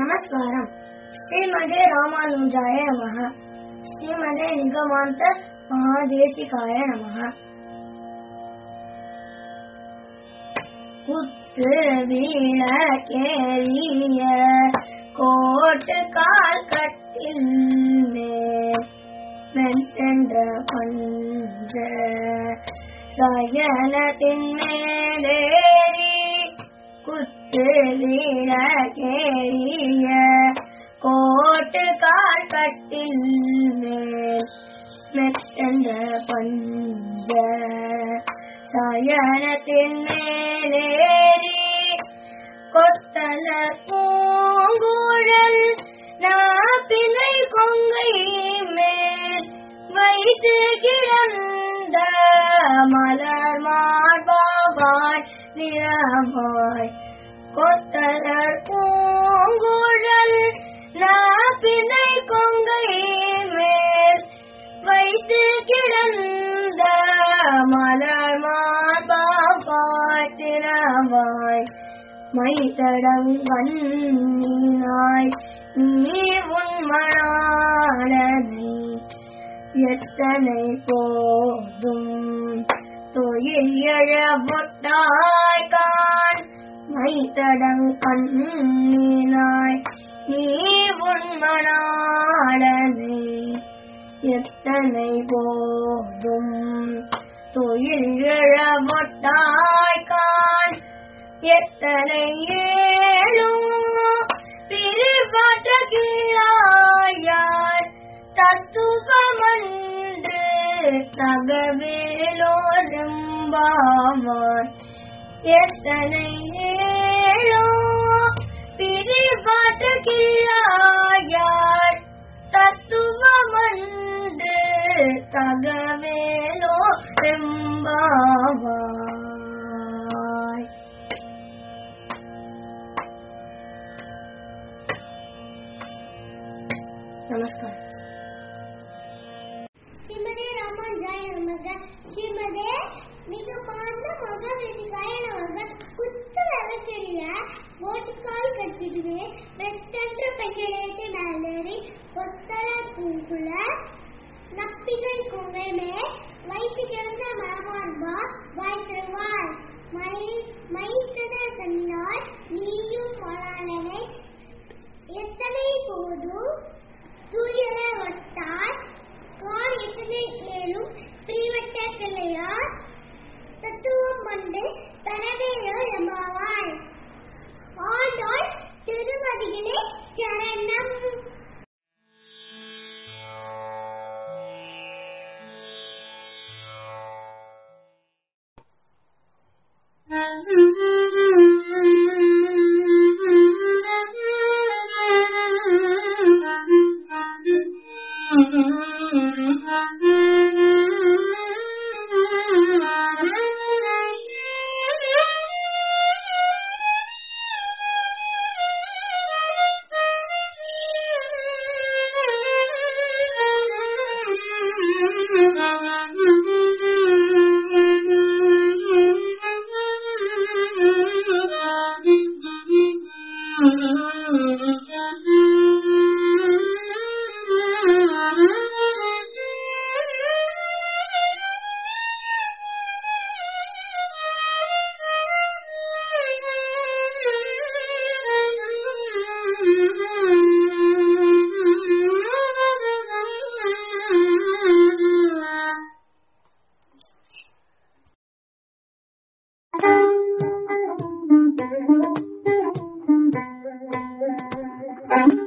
நமஸ்காரம் ஸ்ரீமதே ராமானுஜாய நமः ஸ்ரீமதே நிகமாந்த மகாதேசிகாய நமः குத்து விளக்கேறிய கோட்டு கால் கட்டில் மேல் மெத்தென்ற பஞ்ச சயனத்தின் மேலேறி குத்து விளக்கேறிய கோட்டு கால் கட்டில் மேல் மெத்தென்ற பஞ்ச சயனத்தின் மேலேறி கொத்தல பூங்குழல் நாப்பினை கொங்கை மேல் வைத்து கிடந்த மலர் மார்பாய் நிறமாய் கொத்தலர் பூங்குழல் நாப்பினை கொங்கை மேல் வைத்து கிடந்த மலர் மார்பாய் திறமாய் மைதடங்கண்ணீனாய் நீ உன்மணாளனை எத்தனை போதும் தொழில் எழபொட்டாய் கான் மைதடங்கண்ணீனாய் நீ உன்மணாளனை எத்தனை போதும் தொழில் எழபொட்டாய் கான் எத்தனை ஏழோ பிரிபட்ட கிழாயார் தத்துவமன்று தகவேலோரும்பாவான் எத்தனை ஏழோ பிரிபட்ட கிழாயார் தத்துவமன்று தகவேலோ ரெம்பாவாய் நமஸ்காரம் ஸ்ரீமதே ராமானுஜாய நமக ஸ்ரீமதே மிகமார்ந்த மகவேதிகாய நமக குத்து விளக்கெரிய ஓட்டுக்கால் கட்டிடுவே மெத்தன்ற பெண்ணிடத்தை மேலேறி கொத்தல பூங்குல நப்பிகை கொங்கை மேல் வைத்து கிடந்த மரமார்பா வாய்த்திருவாய் மை மைத்தத கண்ணினாய் நீயும் மலானனை எத்தனை போதும் துயில வட்டார் கால் எத்தனை ஏழும் பிரிவட்ட கிளையார் தத்துவம் கொண்டு தரவேலோ எம்பாவாய் ஆண்டோள் திருவடிகளே சரணம் Thank you.